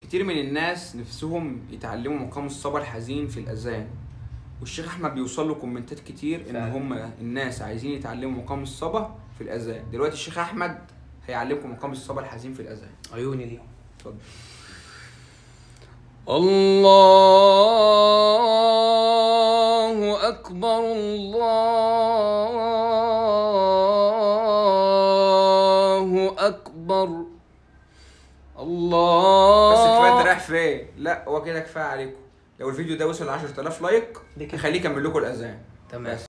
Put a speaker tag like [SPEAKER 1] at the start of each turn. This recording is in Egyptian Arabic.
[SPEAKER 1] كتير من الناس نفسهم يتعلموا مقام الصبا الحزين في الاذان والشيخ احمد بيوصل له كومنتات كتير ان
[SPEAKER 2] فعلا.
[SPEAKER 1] هم الناس عايزين يتعلموا مقام الصبا في الاذان دلوقتي الشيخ احمد هيعلمكم مقام الصبا الحزين في الاذان
[SPEAKER 2] عيوني اليوم
[SPEAKER 1] اتفضل
[SPEAKER 2] الله أكبر الله أكبر الله
[SPEAKER 1] بس كفايه انت رايح فين لا هو كده كفايه عليكم لو الفيديو ده وصل ل 10000 لايك
[SPEAKER 2] دي كده.
[SPEAKER 1] هخليه يكمل لكم الاذان
[SPEAKER 2] تمام
[SPEAKER 1] بس